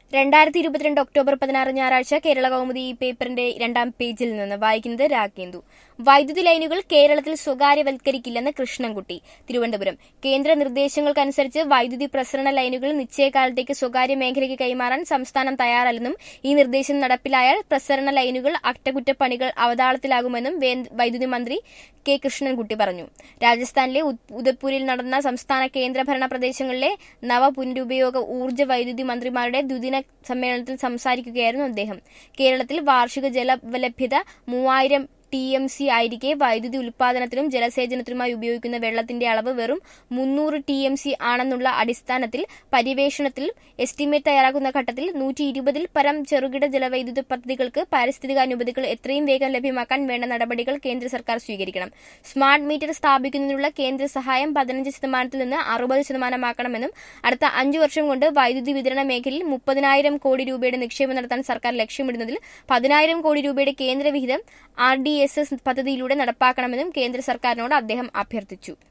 രണ്ടായിരത്തി ഇരുപത്തിരണ്ട് ഒക്ടോബർ പതിനാറ് ഞായറാഴ്ച കേരള കൗമുദി ഈ പേപ്പറിന്റെ രണ്ടാം പേജിൽ നിന്ന് വായിക്കുന്നത് രാഗേന്ദു വൈദ്യുതി ലൈനുകൾ കേരളത്തിൽ സ്വകാര്യവൽക്കരിക്കില്ലെന്ന് കൃഷ്ണൻകുട്ടി തിരുവനന്തപുരം കേന്ദ്ര നിർദ്ദേശങ്ങൾക്കനുസരിച്ച് വൈദ്യുതി പ്രസരണ ലൈനുകൾ നിശ്ചയകാലത്തേക്ക് സ്വകാര്യ മേഖലയ്ക്ക് കൈമാറാൻ സംസ്ഥാനം തയ്യാറല്ലെന്നും ഈ നിർദ്ദേശം നടപ്പിലായാൽ പ്രസരണ ലൈനുകൾ അറ്റകുറ്റപ്പണികൾ അവതാളത്തിലാകുമെന്നും വേ- വൈദ്യുതി മന്ത്രി കെ കൃഷ്ണൻകുട്ടി പറഞ്ഞു രാജസ്ഥാനിലെ ഉദ്- ഉദയ്പൂരിൽ നടന്ന സംസ്ഥാന കേന്ദ്രഭരണ പ്രദേശങ്ങളിലെ നവ പുനരുപയോഗ ഊർജ്ജ വൈദ്യുതി മന്ത്രിമാരുടെ ദ്വിദിന സമ്മേളനത്തിൽ സംസാരിക്കുകയായിരുന്നു അദ്ദേഹം കേരളത്തിൽ വാർഷിക ജലലഭ്യത മൂവായിരം ടി എം സി ആയിരിക്കെ വൈദ്യുതി ഉൽപാദനത്തിനും ജലസേചനത്തിനുമായി ഉപയോഗിക്കുന്ന വെള്ളത്തിന്റെ അളവ് വെറും മുന്നൂറ് ടി എം സി ആണെന്നുള്ള അടിസ്ഥാനത്തിൽ പര്യവേഷണത്തിൽ എസ്റ്റിമേറ്റ് തയ്യാറാക്കുന്ന ഘട്ടത്തിൽ നൂറ്റി ഇരുപതിൽ പരം ചെറുകിട ജലവൈദ്യുത പദ്ധതികൾക്ക് പാരിസ്ഥിതിക അനുമതികൾ എത്രയും വേഗം ലഭ്യമാക്കാൻ വേണ്ട നടപടികൾ കേന്ദ്ര സർക്കാർ സ്വീകരിക്കണം സ്മാർട്ട് മീറ്റർ സ്ഥാപിക്കുന്നതിനുള്ള കേന്ദ്ര സഹായം പതിനഞ്ച് ശതമാനത്തിൽ നിന്ന് അറുപത് ശതമാനമാക്കണമെന്നും അടുത്ത അഞ്ചു വർഷം കൊണ്ട് വൈദ്യുതി വിതരണ മേഖലയിൽ മുപ്പതിനായിരം കോടി രൂപയുടെ നിക്ഷേപം നടത്താൻ സർക്കാർ ലക്ഷ്യമിടുന്നതിൽ പതിനായിരം കോടി രൂപയുടെ കേന്ദ്ര വിഹിതം ആർ ഡി എസ് എസ് പദ്ധതിയിലൂടെ നടപ്പാക്കണമെന്നും കേന്ദ്ര സർക്കാരിനോട് അദ്ദേഹം അഭ്യർത്ഥിച്ചു